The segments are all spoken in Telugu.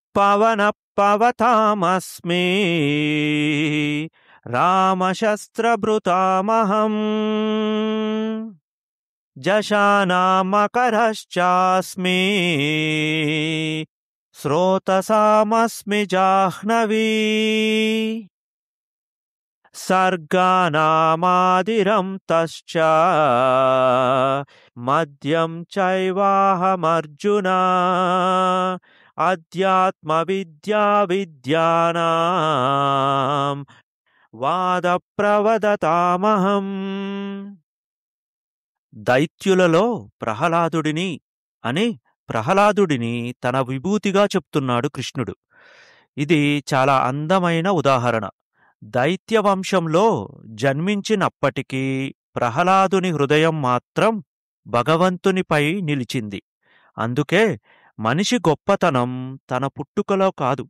పవన పవతామస్మి రామశస్త్రభృతామహం జశానామకరశ్చాస్మి శ్రోతసామస్మి జాహ్నవీ సర్గానామాదిరం తశ్చ మద్యం చైవాహమర్జున అధ్యాత్మ విద్యా విద్యానాం వాద ప్రవదతామహం దైత్యులలో ప్రహ్లాదుడిని అని ప్రహ్లాదుడిని తన విభూతిగా చెప్తున్నాడు కృష్ణుడు ఇది చాలా అందమైన ఉదాహరణ దైత్య వంశంలో జన్మించినప్పటికీ ప్రహ్లాదుని హృదయం మాత్రం భగవంతునిపై నిలిచింది అందుకే మనిషి గొప్పతనం తన పుట్టుకలో కాదు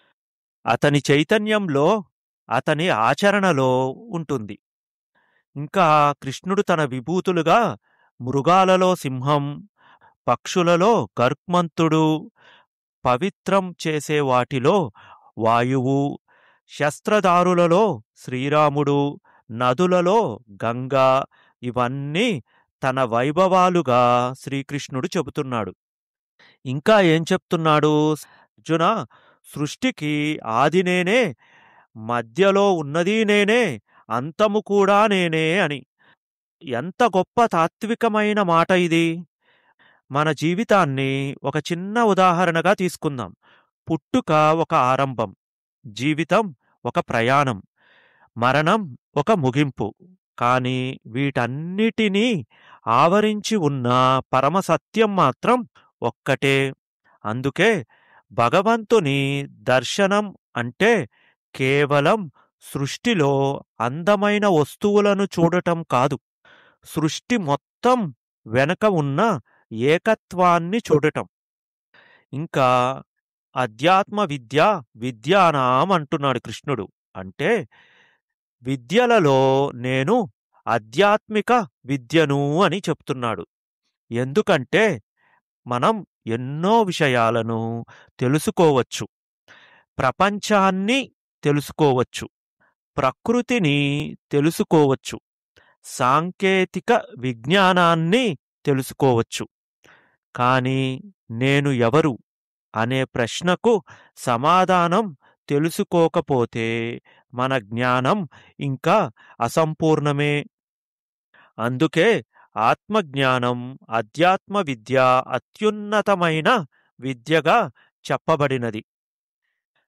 అతని చైతన్యంలో అతని ఆచరణలో ఉంటుంది ఇంకా కృష్ణుడు తన విభూతులుగా మృగాలలో సింహం పక్షులలో గర్క్మంతుడు పవిత్రం చేసే వాటిలో వాయువు శస్త్రదారులలో శ్రీరాముడు నదులలో గంగా ఇవన్నీ తన వైభవాలుగా శ్రీకృష్ణుడు చెబుతున్నాడు ఇంకా ఏం చెప్తున్నాడు అర్జున సృష్టికి ఆది నేనే మధ్యలో ఉన్నది నేనే అంతము కూడా నేనే అని ఎంత గొప్ప తాత్వికమైన మాట ఇది మన జీవితాన్ని ఒక చిన్న ఉదాహరణగా తీసుకుందాం పుట్టుక ఒక ఆరంభం జీవితం ఒక ప్రయాణం మరణం ఒక ముగింపు కాని వీటన్నిటినీ ఆవరించి ఉన్న పరమసత్యం మాత్రం ఒక్కటే అందుకే భగవంతుని దర్శనం అంటే కేవలం సృష్టిలో అందమైన వస్తువులను చూడటం కాదు సృష్టి మొత్తం వెనక ఉన్న ఏకత్వాన్ని చూడటం ఇంకా అధ్యాత్మ విద్య విద్యానాం అంటున్నాడు కృష్ణుడు అంటే విద్యలలో నేను ఆధ్యాత్మిక విద్యను అని చెప్తున్నాడు ఎందుకంటే మనం ఎన్నో విషయాలను తెలుసుకోవచ్చు ప్రపంచాన్ని తెలుసుకోవచ్చు ప్రకృతిని తెలుసుకోవచ్చు సాంకేతిక విజ్ఞానాన్ని తెలుసుకోవచ్చు కాని నేను ఎవరు అనే ప్రశ్నకు సమాధానం తెలుసుకోకపోతే మన జ్ఞానం ఇంకా అసంపూర్ణమే అందుకే ఆత్మజ్ఞానం అధ్యాత్మ విద్య అత్యున్నతమైన విద్యగా చెప్పబడినది